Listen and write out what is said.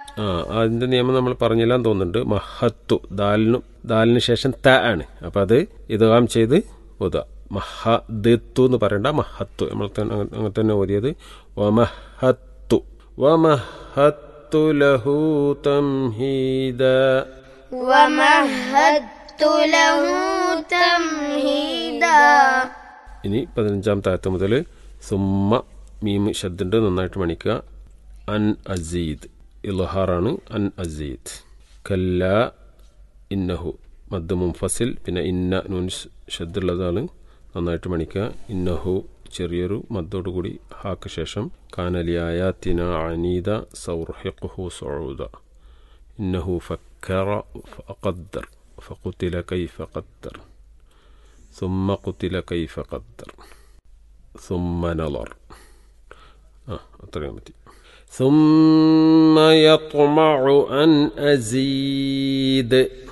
ആ അതിൻ്റെ നിയമം നമ്മൾ പറഞ്ഞില്ലാന്ന് തോന്നുന്നുണ്ട് മഹത്തു ദാലിനു ദാലിന് ശേഷം ത ആണ് അപ്പം അത് ഇതാം ചെയ്ത് ഓതുക മഹദത്തു എന്ന് പറയണ്ട മഹത്തു നമ്മൾ തന്നെ അങ്ങ- അങ്ങനെ തന്നെ ഓതിയത് വമഹത്തു വമഹത്തു ലഹു തംഹീദ ومهدت له تمهيدا ഇനി പതിനഞ്ചാം താഴത്ത് മുതൽ സുമ്മ മീം ശബ്ദുണ്ട് നന്നായിട്ട് മണിക്കുക അൻ അസീദ് ഇൽഹാറാണ് അൻ അസീദ് കല്ല ഇന്നഹു മദ് മുംഫസിൽ പിന്നെ ഇന്ന നൂൻ ഷദ്ദുള്ളതാണ് നന്നായിട്ട് മണിക്കുക ഇന്നഹു ചെറിയൊരു മദ്ദോടുകൂടി ഹാക്ക് ശേഷം കാനലിയായാത്തിന അനീദ സൗർഹിഖുഹു സൗദ ഇന്നഹു ഫക്കറ ഫഖദ്ദർ ഫഖുത്തില കൈഫ ഖദ്ദർ ثم قتل كيف قدر ثم نظر آه أطريق متي ثم يطمع أن أزيد